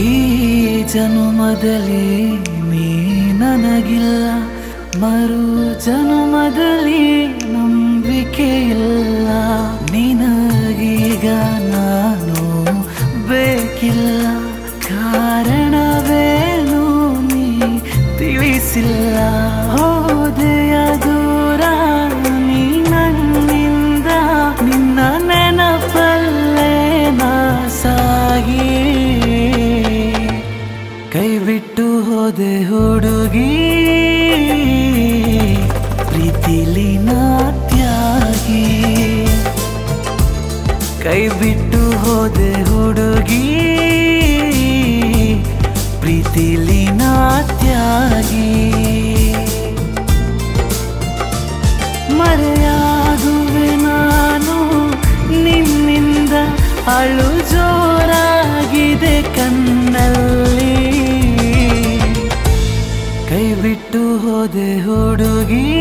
ಈ ಜನುಮದಲ್ಲಿ ನೀ ನನಗಿಲ್ಲ ಮರು ಜನುಮದಲ್ಲಿ ನಂಬಿಕೆ ಇಲ್ಲ ನಿನಗೀಗ ನಾನು ಬೇಕಿಲ್ಲ ಕಾರಣವೇನು ನೀ ತಿಳಿಸಿಲ್ಲ ಹೋದೆಯ ದೂರ ನೀ ನನ್ನಿಂದ ನಿನ್ನ ನೆನಪಲ್ಲೇ ನಾ ಸಾಗಿ ಕೈ ಬಿಟ್ಟು ಹೋದೆ ಹುಡುಗಿ ಪ್ರೀತಿಲಿ ನಾ ತ್ಯಾಗಿ ಕೈ ಬಿಟ್ಟು ಹೋದೆ ಹುಡುಗಿ ಪ್ರೀತಿಲಿ ನಾ ತ್ಯಾಗಿ ಮರೆಯಾಗುವೆ ನಾನು ನಿನ್ನಿಂದ ಅಳು ಜೋರಾಗಿದೆ ಕಣ್ಣಲ್ಲಿ ಕೈ ಬಿಟ್ಟು ಹೋದೆ ಹುಡುಗಿ